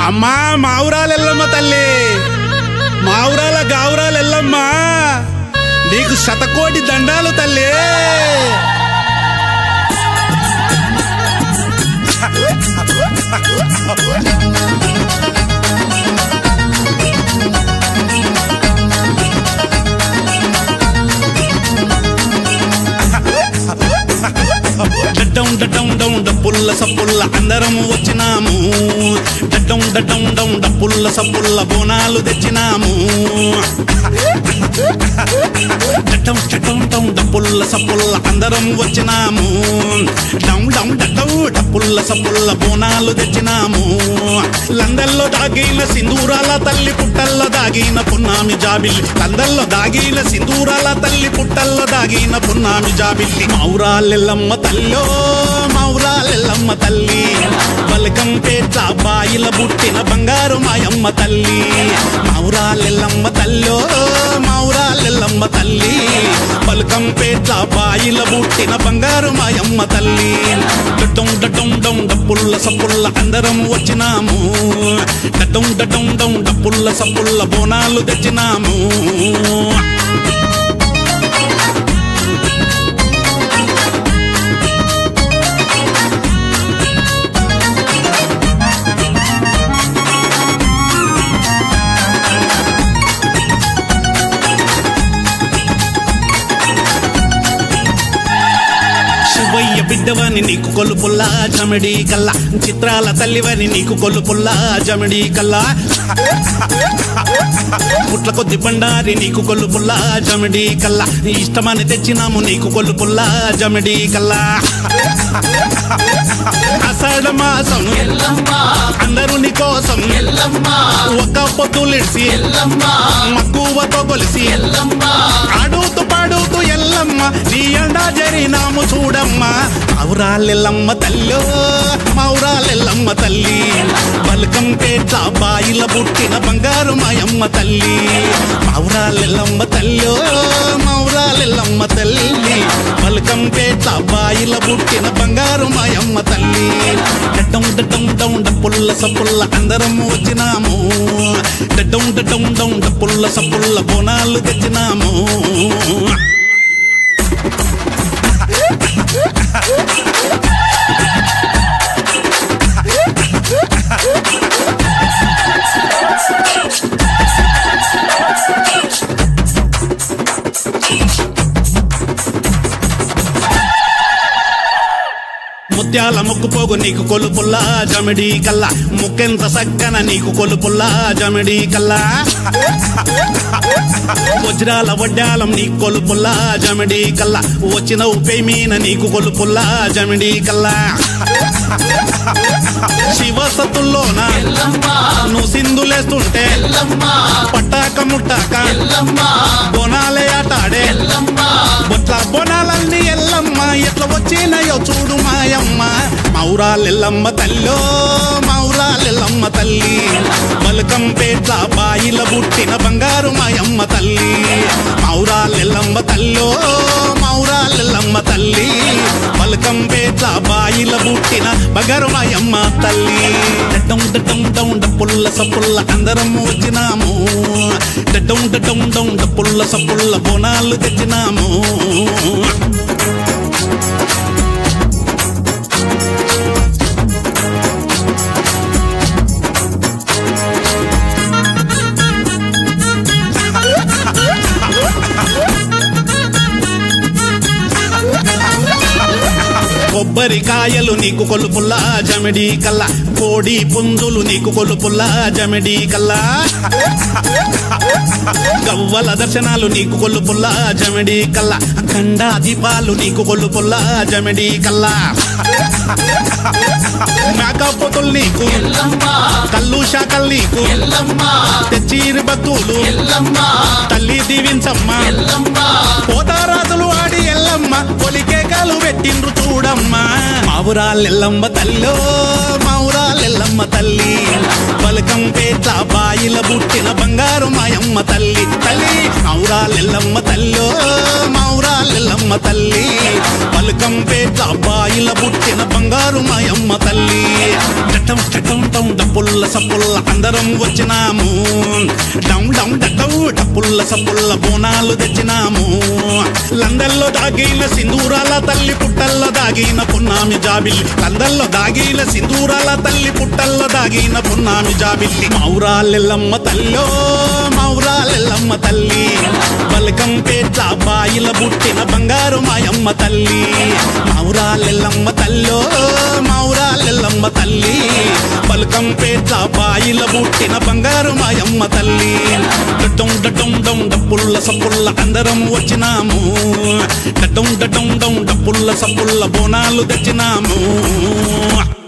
అమ్మా మా ఊరాలు ఎల్లమ్మ తల్లి మా ఊరాల గావురాలు ఎల్లమ్మ నీకు శతకోటి దండాలు తల్లి డడ్డం డడ్డం డౌం డప్పుల్ల సప్పుల్ల అందరం వచ్చినాము డడ్డం డడ్డం డౌం డప్పుల్ల సప్పుల్ల బోనాలు తెచ్చినాము డడ్డం డడ్డం డౌం డప్పుల్ల సప్పుల్ల అందరం వచ్చినాము డౌం డౌం డడ్డం డప్పుల్ల సప్పుల్ల బోనాలు తెచ్చినాము లందల్లో దాగిన సింధూరాల తల్లి పుట్టల్లో దాగిన పున్నామి జాబిల్లి లందల్లో దాగిన సింధూరాల తల్లి పుట్టల్లో దాగిన పున్నామి జాబిల్లి మౌరాలెల్లమ్మ తల్లో మౌరాలెల్లమ్మ తల్లి బలకం పేట బాయిల బుట్టిన బంగారు మాయమ్మ తల్లి మౌరాలెల్లమ్మ తల్లో మౌరాలెల్లమ్మ తల్లి బలకం పేట బాయిల బుట్టిన బంగారు మాయమ్మ తల్లి డడ్డం డడ్డం డౌం డప్పుల్ల సప్పుల్ల అందరం వచ్చినాము డడ్డం డడ్డం డౌం డప్పుల్ల సప్పుల్ల బోనాలు తెచ్చినాము శివయ్య బిడ్డవని నీకు కొలుపుల్లా జమిడి కల్లా చిత్రాల తల్లివని నీకు కొలుపుల్లా జమిడి కల్లా పుట్ల కొద్ది బండారి నీకు కొలుపుల్లా జమిడి కల్లా ఇష్టమని తెచ్చినాము నీకు కొలుపుల్లా జమిడి కల్లా అషాఢ మాసం అందరూ నీ కోసం ఒక్క పొద్దులిడిసి మక్కువతో కొలిసి ఆడుతూ పాడుతూ ఎల్లమ్మ నీ ఎండా జరినాము చూడమ్మ మౌరాలెల్లమ్మ తల్లో మౌరాలెల్లమ్మ తల్లి బలకం పేట బాయిల పుట్టిన బంగారు మాయమ్మ తల్లి మౌరాలెల్లమ్మ తల్లో మౌరాలెల్లమ్మ తల్లి బలకం పేట బాయిల పుట్టిన బంగారు మాయమ్మ తల్లి డడ్డం డడ్డం డౌం డప్పుల్ల సప్పుల్ల అందరం వచ్చినాము డడ్డం డడ్డం డౌం డప్పుల్ల సప్పుల్ల బోనాలు తెచ్చినాము ముత్యాల ముక్కుపోగు నీకు కొలుపుల్లా జమిడి కల్లా ముక్కెంత సక్కన నీకు కొలుపుల్లా జమిడి కల్లా వజ్రాల వడ్డాలం నీకు కొలుపుల్లా జమిడి కల్లా వచ్చిన ఉపే మీన నీకు కొలుపుల్లా జమిడి కల్లా శివసతుల్లోన నువ్వు సింధులేస్తుంటే పట్టాక ముట్టాక బొనాలే ఆటాడే బొట్ల బొనాలన్నీ ఎల్లమ్మ ఎట్లా వచ్చినాయో చూడు మాయమ్మ మౌరాలెల్లమ్మ తల్లో మౌరాలెల్లమ్మ తల్లి బలకం పేట బాయిల బుట్టిన బంగారు మాయమ్మ తల్లి మౌరాలెల్లమ్మ తల్లో మౌరాలెల్లమ్మ తల్లి బలకం పేట బాయిల బుట్టిన బంగారు మాయమ్మ తల్లి డడ్డం డడ్డం డౌం డప్పుల్ల సప్పుల్ల అందరం వచ్చినాము డడ్డం డడ్డం డౌం డప్పుల్ల సప్పుల్ల బోనాలు తెచ్చినాము కొబ్బరికాయలు నీకు కొలుపుల్లా జమిడి కల్లా కోడి పుంజులు నీకు కొలుపుల్లా జమిడి కల్లా గవ్వల దర్శనాలు నీకు కొలుపుల్లా జమిడి కల్లా ఖండా దీపాలు నీకు కొలుపుల్లా జమిడి కల్లా మేకపోతులు నీకు కల్లు శాఖలు నీకు తెచ్చిరి భక్తులు తల్లి దీవించమ్మ పోతారాజులు ఆడి ఎల్లమ్మ పొలికేకాలు పెట్టిండ్రు చూడమ్మ మావురాలెల్లమ్మ తల్లో మావురాలెల్లమ్మ తల్లి బలకం పేట బాయిల బుట్టిన బంగారు మాయమ్మ తల్లి తల్లి మావురాలెల్లమ్మ తల్లో మావురాలెల్లమ్మ తల్లి బలకం పేట బాయిల బుట్టిన బంగారు మాయమ్మ తల్లి డట్టం డట్టం డౌ డప్పుల్ల సప్పుల్ల అందరం వచ్చినాము డౌ డౌ డట్టం డప్పుల్ల సప్పుల్ల బోనాలు తెచ్చినాము లందల్లో దాగిన సింధూరాల తల్లి పుట్టల్లో దాగిన పున్నామి జాబిల్లి లందల్లో దాగిన సింధూరాల తల్లి పుట్టల్లో దాగిన పున్నామి జాబిల్లి మౌరాలెల్లమ్మ తల్లో మౌరాలెల్లమ్మ తల్లి బలకం పేట్ల బాయిల బుట్టిన బంగారు మాయమ్మ తల్లి మౌరాలెల్లమ్మ తల్లో మౌరాలెల్లమ్మ తల్లి బలకం పేట్ల బాయిల బుట్టిన బంగారు మాయమ్మ తల్లి డడ్డం డడ్డం డం డప్పుల్ల సప్పుల్ల అందరం వచ్చినాము డడ్డం డడ్డం డం డప్పుల్ల సప్పుల్ల బోనాలు తెచ్చినాము